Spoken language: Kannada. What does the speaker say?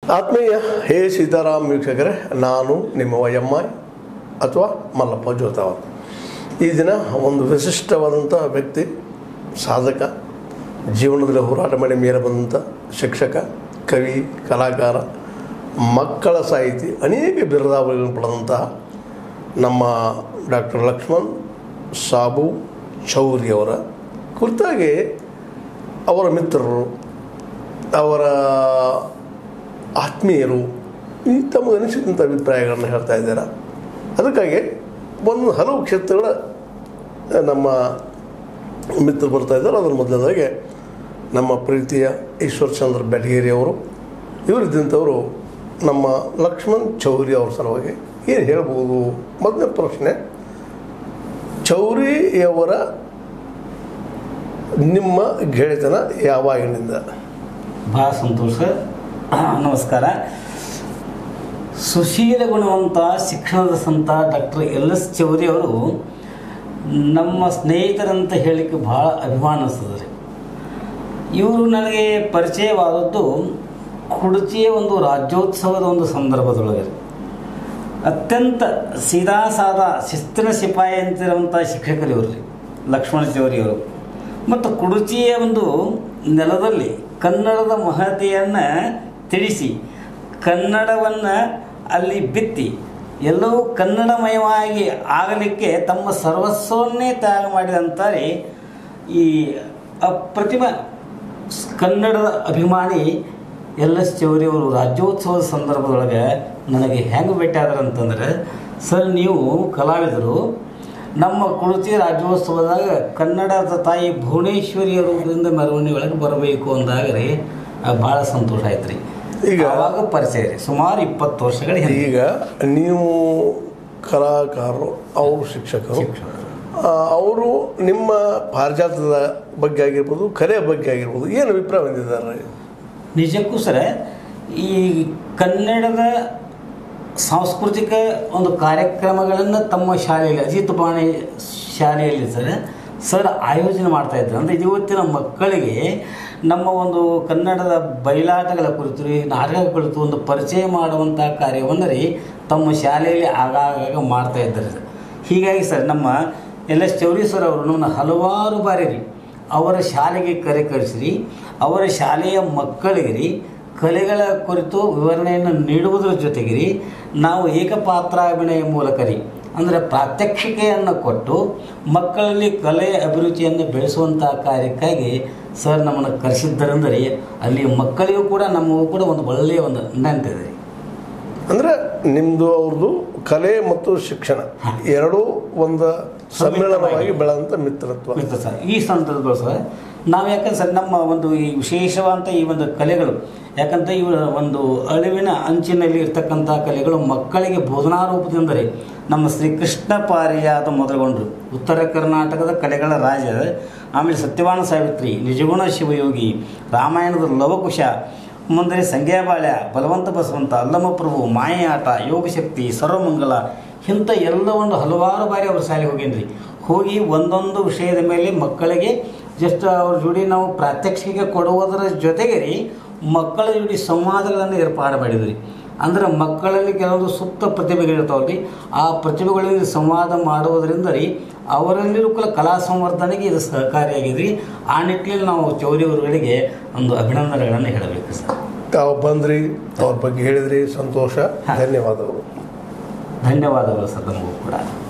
ಆತ್ಮೀಯ ಹೇ ಸೀತಾರಾಮ್ ವೀಕ್ಷಕರೇ ನಾನು ನಿಮ್ಮ ವೈಎಂಐ ಅಥವಾ ಮಲ್ಲಪ್ಪ ಜೋತಾವತ್ ಈ ದಿನ ಒಂದು ವಿಶಿಷ್ಟವಾದಂಥ ವ್ಯಕ್ತಿ ಸಾಧಕ ಜೀವನದಲ್ಲಿ ಹೋರಾಟ ಮಾಡಿ ಮೇಲೆ ಬಂದಂಥ ಶಿಕ್ಷಕ ಕವಿ ಕಲಾಕಾರ ಮಕ್ಕಳ ಸಾಹಿತಿ ಅನೇಕ ಬಿರುದಾವಳಿಗಳನ್ನು ಪಡೆದಂತಹ ನಮ್ಮ ಡಾಕ್ಟರ್ ಲಕ್ಷ್ಮಣ್ ಸಾಬು ಚೌರಿ ಅವರ ಕುರಿತಾಗಿ ಅವರ ಮಿತ್ರರು ಅವರ ಆತ್ಮೀಯರು ಈ ತಮಗೆ ಅನಿಸಿದಂಥ ಅಭಿಪ್ರಾಯಗಳನ್ನು ಹೇಳ್ತಾ ಇದ್ದಾರೆ ಅದಕ್ಕಾಗಿ ಒಂದು ಹಲವು ಕ್ಷೇತ್ರಗಳ ನಮ್ಮ ಮಿತ್ರರು ಬರ್ತಾ ಇದ್ದಾರೆ ಅದರ ಮೊದಲನೇದಾಗಿ ನಮ್ಮ ಪ್ರೀತಿಯ ಈಶ್ವರ್ ಚಂದ್ರ ಬೆಟಗೇರಿ ಅವರು ಇವರಿದ್ದಂಥವರು ನಮ್ಮ ಲಕ್ಷ್ಮಣ್ ಚೌರಿ ಅವ್ರ ಸಲುವಾಗಿ ಏನು ಹೇಳ್ಬೋದು ಮೊದಲನೇ ಪ್ರಶ್ನೆ ಚೌರಿಯವರ ನಿಮ್ಮ ಗೆಳೆತನ ಯಾವಾಗಿನಿಂದ ಭಾಳ ಸಂತೋಷ ನಮಸ್ಕಾರ ಸುಶೀಲ ಗುಣವಂತ ಶಿಕ್ಷಣದ ಸಂತ ಡಾಕ್ಟರ್ ಎಲ್ ಎಸ್ ಚೌರಿ ಅವರು ನಮ್ಮ ಸ್ನೇಹಿತರಂತ ಹೇಳಲಿಕ್ಕೆ ಭಾಳ ಅಭಿಮಾನ ಅನಿಸ್ತದೆ ರೀ ಇವರು ನನಗೆ ಪರಿಚಯವಾದದ್ದು ಕುಡಚಿಯ ಒಂದು ರಾಜ್ಯೋತ್ಸವದ ಒಂದು ಸಂದರ್ಭದೊಳಗೆ ರೀ. ಅತ್ಯಂತ ಸೀದಾ ಸಾದಾ ಶಿಸ್ತಿನ ಸಿಪಾಯಿ ಅಂತಿರುವಂಥ ಶಿಕ್ಷಕರು ಇವರು ರೀ ಲಕ್ಷ್ಮಣ ಚೌರಿಯವರು ಮತ್ತು ಕುಡುಚಿಯ ಒಂದು ನೆಲದಲ್ಲಿ ಕನ್ನಡದ ಮಹತೆಯನ್ನು ತಿಳಿಸಿ ಕನ್ನಡವನ್ನು ಅಲ್ಲಿ ಬಿತ್ತಿ ಎಲ್ಲವೂ ಕನ್ನಡಮಯವಾಗಿ ಆಗಲಿಕ್ಕೆ ತಮ್ಮ ಸರ್ವಸ್ವನ್ನೇ ತ್ಯಾಗ ಮಾಡಿದಂತಾರೆ ಈ ಅಪ್ರತಿಮ ಸ್- ಕನ್ನಡದ ಅಭಿಮಾನಿ ಎಲ್ ಎಸ್ ಚೌರಿ ಅವರು ರಾಜ್ಯೋತ್ಸವದ ಸಂದರ್ಭದೊಳಗೆ ನನಗೆ ಹೆಂಗೆ ಭೇಟಿ ಆದ್ರೆ ಅಂತಂದ್ರೆ ಸರ್ ನೀವು ಕಲಾವಿದರು ನಮ್ಮ ಕುಳತಿ ರಾಜ್ಯೋತ್ಸವದಾಗ ಕನ್ನಡದ ತಾಯಿ ಭುವನೇಶ್ವರಿಯವರಿಂದ ಮೆರವಣಿಗೆ ಒಳಗೆ ಬರಬೇಕು ಅಂದಾಗ ರೀ ಭಾಳ ಸಂತೋಷ ಆಯ್ತು ರೀ ಈಗ- ಆವಾಗ ಪರಿಚಯ ರೀ ಸುಮಾರು ಇಪ್ಪತ್ತು ವರ್ಷಗಳ ಹಿಂದೆ ಈಗ ನೀವು ಕಲಾಕಾರರು ಅವರು ಶಿಕ್ಷಕರು ಆ, ಅವರು ನಿಮ್ಮ ಪಾರಿಜಾತದ ಬಗ್ಗೆ ಆಗಿರ್ಬೋದು ಕಲೆಯ ಬಗ್ಗೆ ಆಗಿರ್ಬೋದು ಏನು ಅಭಿಪ್ರಾಯ ಹೊಂದಿದ್ದಾರೆ ನಿಜಕ್ಕೂ ಸರ ಈ ಕನ್ನಡದ ಸಾಂಸ್ಕೃತಿಕ ಒಂದು ಕಾರ್ಯಕ್ರಮಗಳನ್ನು ತಮ್ಮ ಶಾಲೆಯಲ್ಲಿ ಅಜಿತ್ ಬಾಣಿ ಶಾಲೆಯಲ್ಲಿ ಸರ್ ಸರ್ ಆಯೋಜನೆ ಮಾಡ್ತಾ ಇದ್ರು ಅಂದರೆ ಇವತ್ತಿನ ಮಕ್ಕಳಿಗೆ ನಮ್ಮ ಒಂದು ಕನ್ನಡದ ಬಯಲಾಟಗಳ ಕುರಿತು ರೀ ನಾಟಕಗಳ ಕುರಿತು ಒಂದು ಪರಿಚಯ ಮಾಡುವಂಥ ಕಾರ್ಯವನ್ನು ರೀ ತಮ್ಮ ಶಾಲೆಯಲ್ಲಿ ಆಗಾಗ ಮಾಡ್ತಾ ಇದ್ದಾರೆ ಸರ್ ಹೀಗಾಗಿ ಸರ್ ನಮ್ಮ ಎಲ್ ಎಸ್ ಚೌರಿ ಸರ್ ಅವರು ನಮ್ಮನ್ನು ಹಲವಾರು ಬಾರಿ ರೀ ಅವರ ಶಾಲೆಗೆ ಕರೆ ಕಳಿಸಿರಿ ಅವರ ಶಾಲೆಯ ಮಕ್ಕಳಿಗೆ ರೀ ಕಲೆಗಳ ಕುರಿತು ವಿವರಣೆಯನ್ನು ನೀಡುವುದರ ಜೊತೆಗೆ ರೀ ನಾವು ಏಕಪಾತ್ರಾಭಿನಯ ಮೂಲಕ ರೀ ಅಂದರೆ ಪ್ರಾತ್ಯಕ್ಷಿಕೆಯನ್ನು ಕೊಟ್ಟು ಮಕ್ಕಳಲ್ಲಿ ಕಲೆ ಅಭಿರುಚಿಯನ್ನು ಬೆಳೆಸುವಂಥ ಕಾರ್ಯಕ್ಕಾಗಿ ಸರ್ ನಮ್ಮನ್ನು ಕರೆಸಿದ್ದರೆಂದರೆ ಅಲ್ಲಿ ಮಕ್ಕಳಿಗೂ ಕೂಡ ನಮಗೂ ಕೂಡ ಒಂದು ಒಳ್ಳೆಯ ಒಂದು ನಂಟಿದೆ ರೀ ಅಂದರೆ ನಿಮ್ಮದು ಅವ್ರದ್ದು ಕಲೆ ಮತ್ತು ಶಿಕ್ಷಣ ಎರಡೂ ಒಂದು ಸಮ್ಮೇಳನವಾಗಿ ಬೆಳೆದಂಥ ಮಿತ್ರತ್ವ ಇರ್ತದೆ ಸರ್ ಈ ಸಂದರ್ಭಗಳು ಸರ್ ನಾವು ಯಾಕಂದ್ರೆ ಸರ್ ನಮ್ಮ ಒಂದು ಈ ವಿಶೇಷವಾದಂಥ ಈ ಒಂದು ಕಲೆಗಳು ಯಾಕಂತ ಇವ ಒಂದು ಅಳಿವಿನ ಅಂಚಿನಲ್ಲಿ ಇರ್ತಕ್ಕಂಥ ಕಲೆಗಳು ಮಕ್ಕಳಿಗೆ ಬೋಧನಾ ರೂಪದಿಂದ ರೀ ನಮ್ಮ ಶ್ರೀ ಕೃಷ್ಣ ಪಾರಿಯಾದ ಮೊದಲುಗೊಂಡ್ರು ಉತ್ತರ ಕರ್ನಾಟಕದ ಕಲೆಗಳ ರಾಜ ಆಮೇಲೆ ಸತ್ಯವಾನ ಸಾವಿತ್ರಿ ನಿಜಗುಣ ಶಿವಯೋಗಿ ರಾಮಾಯಣದ ಲವಕುಶ ಮುಂದೆ ಸಂಗ್ಯಾಬಾಳ್ಯ ಬಲವಂತ ಬಸವಂತ ಅಲ್ಲಮಪ್ರಭು ಮಾಯಾಟ ಯೋಗಶಕ್ತಿ ಸರ್ವಮಂಗಲ ಇಂಥ ಎಲ್ಲವನ್ನು ಹಲವಾರು ಬಾರಿ ಅವ್ರ ಶಾಲೆಗೆ ಹೋಗೇನ್ರಿ ಹೋಗಿ ಒಂದೊಂದು ವಿಷಯದ ಮೇಲೆ ಮಕ್ಕಳಿಗೆ ಜಸ್ಟ್ ಅವ್ರ ಜೋಡಿ ನಾವು ಪ್ರಾತ್ಯಕ್ಷಿಕೆ ಕೊಡುವುದರ ಜೊತೆಗೆ ರೀ ಮಕ್ಕಳ ಜೋಡಿ ಸಂವಾದಗಳನ್ನು ಏರ್ಪಾಡು ಮಾಡಿದ್ರಿ ಅಂದ್ರೆ ಮಕ್ಕಳಲ್ಲಿ ಕೆಲವೊಂದು ಸುಪ್ತ ಪ್ರತಿಭೆಗಳಿರ್ತಾವಲ್ರಿ ಆ ಪ್ರತಿಭೆಗಳಿಗೆ ಸಂವಾದ ಮಾಡುವುದರಿಂದ ರೀ ಅವರಲ್ಲಿರುವ ಕುಲ ಕಲಾ ಸಂವರ್ಧನೆಗೆ ಇದು ಸಹಕಾರಿಯಾಗಿದೆ ರೀ ಆ ನಿಟ್ಟಿನಲ್ಲಿ ನಾವು ಚೌರಿ ಅವರುಗಳಿಗೆ ಒಂದು ಅಭಿನಂದನೆಗಳನ್ನು ಹೇಳಬೇಕು ಸರ್ ತಾವು ಬಂದ್ರಿ ಅವ್ರ ಬಗ್ಗೆ ಹೇಳಿದ್ರಿ ಸಂತೋಷ ಹಾ. ಧನ್ಯವಾದಗಳು ಧನ್ಯವಾದಗಳು ಸರ್ ನಮಗೂ ಕೂಡ